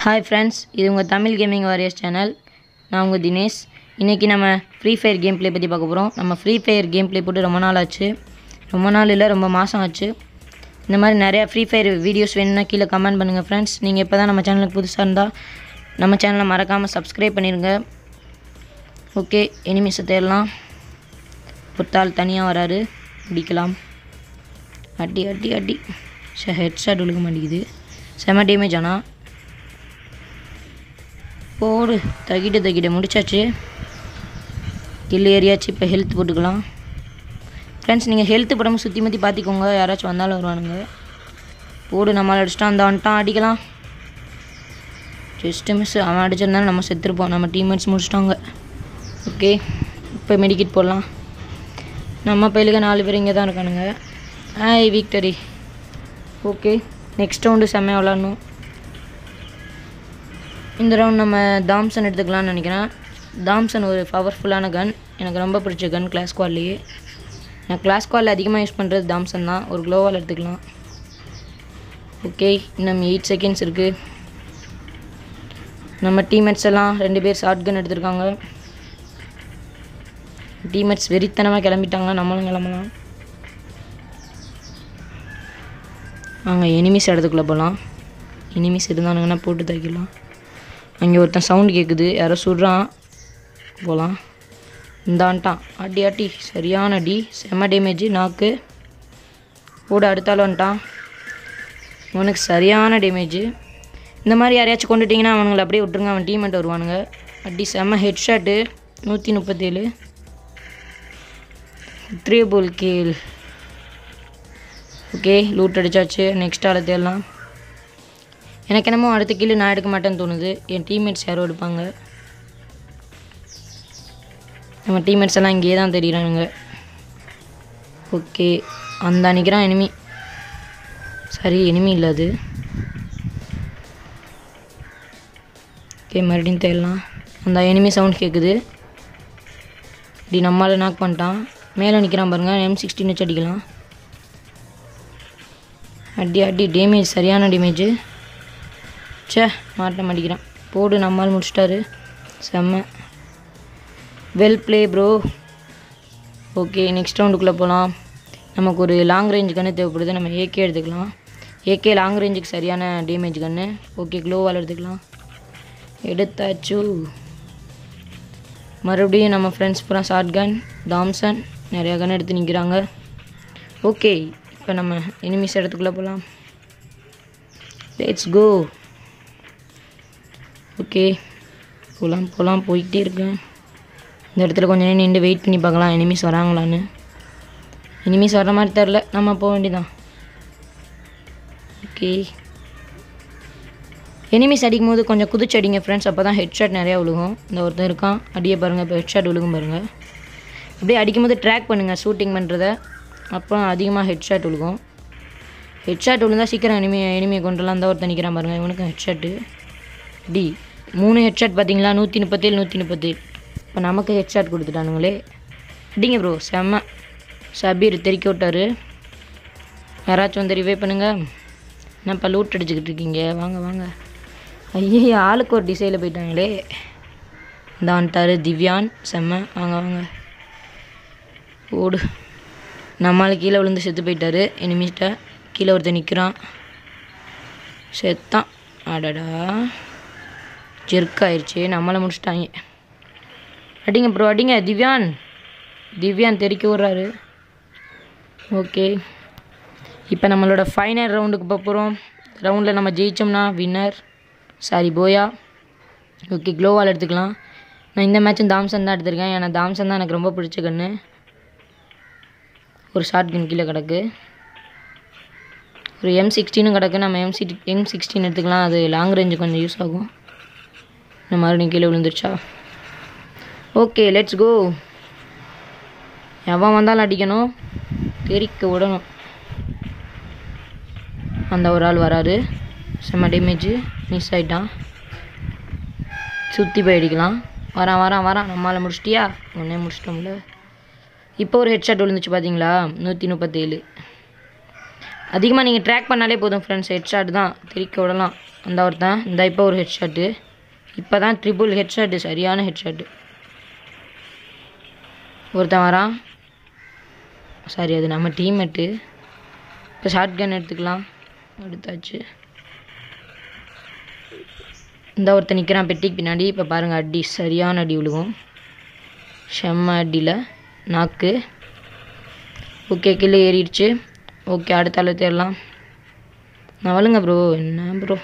Hi friends இது உங்கள் Tamil gaming warriors channel நான் உங்கள் தினேஷ் இன்றைக்கி நம்ம ஃப்ரீ ஃபயர் கேம் ப்ளே பற்றி பார்க்க போகிறோம் நம்ம ஃப்ரீ ஃபயர் கேம் ப்ளே போட்டு ரொம்ப நாள் ஆச்சு ரொம்ப நாள் இல்லை ரொம்ப மாதம் ஆச்சு இந்த மாதிரி நிறையா ஃப்ரீ ஃபயர் வீடியோஸ் வேணும்னா கீழே கமெண்ட் பண்ணுங்கள் ஃப்ரெண்ட்ஸ் நீங்கள் இப்போ தான் நம்ம சேனலுக்கு புதுசாக இருந்தால் நம்ம சேனலை மறக்காமல் சப்ஸ்கிரைப் பண்ணிடுங்க ஓகே எனிமிஸை தேடலாம் புத்தாள் தனியாக வராரு அடிக்கலாம் அடி அடி அடி சே ஹெட் ஷாட் விழுக மாட்டேங்குது செம டேமேஜ் ஆனால் போடு தகிட தகிட முடிச்சாச்சு கில் ஏரியாச்சு இப்போ ஹெல்த் போட்டுக்கலாம் ஃப்ரெண்ட்ஸ் நீங்கள் ஹெல்த் படமும் சுற்றி முற்றி பார்த்திக்கோங்க யாராச்சும் வந்தாலும் வருவானுங்க போடு நம்மளை அடிச்சிட்டான் அந்த வந்துட்டான் அடிக்கலாம் ஜஸ்ட்டு மிஸ் அவன் அடிச்சிருந்தாலும் நம்ம செத்துருப்போம் நம்ம டீம்மேட்ஸ் முடிச்சிட்டாங்க ஓகே இப்போ மெடிக்கிட் போடலாம் நம்ம பயிலுக்கு நாலு பேர் இங்கே தான் இருக்கானுங்க hi victory okay next round செம்மையாக விளாட்ணும் இந்த ரவுண்ட் நம்ம தாம்சன் எடுத்துக்கலாம்னு நினைக்கிறேன் தாம்சன் ஒரு பவர்ஃபுல்லான கன் எனக்கு ரொம்ப பிடிச்ச கன் கிளாஸ் ஸ்குவாட்லேயே நான் கிளாஸ் ஸ்குவாடில் அதிகமாக யூஸ் பண்ணுறது தாம்சன் தான் ஒரு க்ளோவால் எடுத்துக்கலாம் ஓகே இன்னும் எயிட் செகண்ட்ஸ் இருக்குது நம்ம டீம்மேட்ஸ் எல்லாம் ரெண்டு பேர் ஷார்ட் கன் எடுத்திருக்காங்க டீம்மேட்ஸ் வெறித்தனமாக கிளம்பிட்டாங்க நம்மளும் கிளம்பலாம் வாங்க எனிமிஸ் இடத்துக்குள்ளே போகலாம் எனிமிஸ் இருந்தானுங்கன்னா போட்டு தைக்கலாம் அங்கே ஒருத்தன் சவுண்டு கேட்குது யாரோ சுடுறான் போகலாம் இந்தான்ட்டான் அடி அடி சரியான அடி செம்ம டேமேஜ் நாக்கு போட அடுத்தாலும் வந்துட்டான் இவனுக்கு சரியான டேமேஜ் இந்த மாதிரி யாரையாச்சும் கொண்டுட்டிங்கன்னா அவனுங்களை அப்படியே விட்டுருங்க அவன் டீமெண்ட் வருவானுங்க அடி செம்ம ஹெட் ஷாட்டு நூற்றி முப்பத்தேழு த்ரீ போல் கீழ் ஓகே லூட் அடிச்சாச்சு நெக்ஸ்ட் ஆளை தேடலாம் எனக்கு என்னமோ அடுத்த கீழே நான் எடுக்க மாட்டேன்னு தோணுது என் டீம்மேட்ஸ் யாரோ எடுப்பாங்க நம்ம டீம்மேட்ஸ் எல்லாம் இங்கேயே தான் தெரியுறானுங்க ஓகே அந்த அன்னைக்கிறான் எனிமி சரி எனிமி இல்லை அது ஓகே மறுபடியும் தேடலாம் அந்த எனிமி சவுண்ட் கேட்குது இப்படி நம்மளால் நாக் பண்ணிட்டான் மேலே நிற்கிறான் பாருங்கள் எம் சிக்ஸ்டின் வச்சு அடிக்கலாம் அடி அடி டேமேஜ் சரியான டேமேஜு சே மாட்ட மாட்டேங்கிறான் போடு நம்மால் முடிச்சிட்டாரு செம்ம well play bro okay next ரவுண்டுக்குள்ளே போகலாம் நமக்கு ஒரு லாங் ரேஞ்ச் கன்று தேவைப்படுது நம்ம ஏகே எடுத்துக்கலாம் ஏகே லாங் ரேஞ்சுக்கு சரியான டேமேஜ் கன்று ஓகே க்ளோவால் எடுத்துக்கலாம் எடுத்தாச்சு மறுபடியும் நம்ம ஃப்ரெண்ட்ஸ் பூரா ஷார்ட் கன் தாம்சன் நிறையா கன் எடுத்து நிற்கிறாங்க ஓகே இப்போ நம்ம எனிமிஸ் இடத்துக்குள்ளே போகலாம் லெட்ஸ் கோ ஓகே போகலாம் போகலாம் போய்கிட்டே இருக்கேன் இந்த இடத்துல கொஞ்ச நேரம் நின்று வெயிட் பண்ணி பார்க்கலாம் எனிமிஸ் வராங்களான்னு எனிமிஸ் வர மாதிரி தெரில நம்ம போக வேண்டியதான் ஓகே எனிமிஸ் அடிக்கும் போது கொஞ்சம் குதிச்சு அடிங்க ஃப்ரெண்ட்ஸ் அப்போ தான் ஹெட்ஷாட் நிறையா விழுகும் இந்த ஒருத்தன் இருக்கான் அடியை பாருங்கள் இப்போ ஹெட்ஷாட் விழுகும் பாருங்கள் அப்படியே அடிக்கும்போது ட்ராக் பண்ணுங்கள் ஷூட்டிங் பண்ணுறத அப்போ அதிகமாக ஹெட்ஷாட் விழுகும் ஹெட்ஷாட் விழுந்தால் சீக்கிரம் எனிமி எனிமியை கொண்டுலாம் தான் ஒருத்தன் நிற்கிறான் பாருங்கள் இவனுக்கும் ஹெட்ஷாட்டு டி மூணு ஹெட்ஷாட் பார்த்தீங்களா நூற்றி முப்பத்தேழு நூற்றி முப்பத்தேழு இப்போ நமக்கு ஹெட்ஷாட் கொடுத்துட்டானுங்களே அடிங்க ப்ரோ செம்ம சபீர் தெறிக்க விட்டாரு யாராச்சும் வந்து ரிவே பண்ணுங்க என்னப்பா லூட் அடிச்சுக்கிட்டு இருக்கீங்க வாங்க வாங்க ஐயே ஆளுக்கு ஒரு டிசைனில் போயிட்டாங்களே தான்ட்டாரு திவ்யான் செம்ம வாங்க வாங்க ஓடு நம்மளால் கீழே விழுந்து செத்து போயிட்டாரு எனிமிட்ட கீழே ஒருத்தர் நிற்கிறான் செத்தான் அடடா ஜெர்க் ஆயிடுச்சு நம்மளை முடிச்சிட்டாங்க அடிங்க ப்ரோ அடிங்க திவ்யான் திவ்யான் தெறிக்க விட்றாரு ஓகே இப்போ நம்மளோட ஃபைனல் ரவுண்டுக்கு போக போகிறோம் ரவுண்டில் நம்ம ஜெயித்தோம்னா வின்னர் சாரி போயா ஓகே க்ளோவால் எடுத்துக்கலாம் நான் இந்த மேட்சும் தாம்சன் தான் எடுத்திருக்கேன் ஏன்னா தாம்சன் தான் எனக்கு ரொம்ப பிடிச்ச கன்று ஒரு ஷார்ட் கன் கீழே கிடக்கு ஒரு எம் சிக்ஸ்டீனும் கிடக்கு நம்ம எம் சி எம் சிக்ஸ்டீன் எடுத்துக்கலாம் அது லாங் ரேஞ்சு கொஞ்சம் யூஸ் ஆகும் இந்த மறுபடியும் கீழே விழுந்துருச்சா ஓகே லெட்ஸ் கோ எவன் வந்தாலும் அடிக்கணும் தெரிக்க விடணும் அந்த ஒரு ஆள் வராரு செம்ம டேமேஜ் மிஸ் ஆகிட்டான் சுற்றி போய் அடிக்கலாம் வரான் வரான் வரான் நம்மளால் முடிச்சிட்டியா உடனே முடிச்சிட்டோம்ல இப்போ ஒரு ஹெட்ஷாட் விழுந்துச்சு பார்த்தீங்களா நூற்றி முப்பத்தேழு அதிகமாக நீங்கள் ட்ராக் பண்ணாலே போதும் ஃப்ரெண்ட்ஸ் ஹெட்ஷாட் தான் திருக்க விடலாம் அந்த ஒருத்தன் இந்த இப்போ ஒரு ஹெட்ஷாட்டு இப்போ தான் ட்ரிபிள் ஹெட்ஷாட்டு சரியான ஹெட்ஷாட்டு ஒருத்தன் வரான் சாரி அது நம்ம டீம்மேட்டு இப்போ ஷார்ட் கன் எடுத்துக்கலாம் எடுத்தாச்சு இந்த ஒருத்தன் நிற்கிறான் பெட்டிக்கு பின்னாடி இப்போ பாருங்கள் அடி சரியான அடி விழுகும் செம்ம அடியில் நாக்கு ஓகே கீழே ஏறிடுச்சு ஓகே அடுத்த ஆளு தேடலாம் நவலுங்க ப்ரோ என்ன ப்ரோ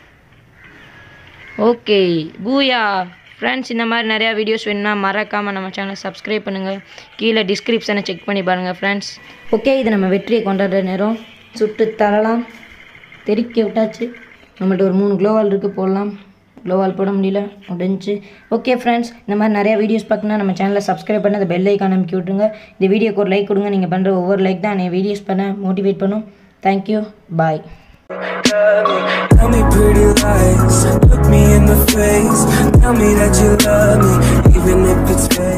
ஓகே பூயா ஃப்ரெண்ட்ஸ் இந்த மாதிரி நிறையா வீடியோஸ் வேணும்னா மறக்காமல் நம்ம சேனலை சப்ஸ்கிரைப் பண்ணுங்கள் கீழே டிஸ்கிரிப்ஷனை செக் பண்ணி பாருங்கள் ஃப்ரெண்ட்ஸ் ஓகே இது நம்ம வெற்றியை கொண்டாடுற நேரம் சுட்டு தரலாம் தெறிக்க விட்டாச்சு நம்மள்ட்ட ஒரு மூணு க்ளோவால் இருக்குது போடலாம் க்ளோவால் போட முடியல முடிஞ்சு ஓகே ஃப்ரெண்ட்ஸ் இந்த மாதிரி நிறைய வீடியோஸ் பார்க்கணுன்னா நம்ம சேனலை சப்ஸ்கிரைப் பண்ணி அந்த பெல் ஐக்கான் அமைக்கி விட்ருங்க இந்த வீடியோக்கு ஒரு லைக் கொடுங்க நீங்கள் பண்ணுற ஒவ்வொரு லைக் தான் என்னை வீடியோஸ் பண்ண மோட்டிவேட் பண்ணும் thank you bye Tell me pretty lies, look me in the face. Tell me that you love me, even if it's fake.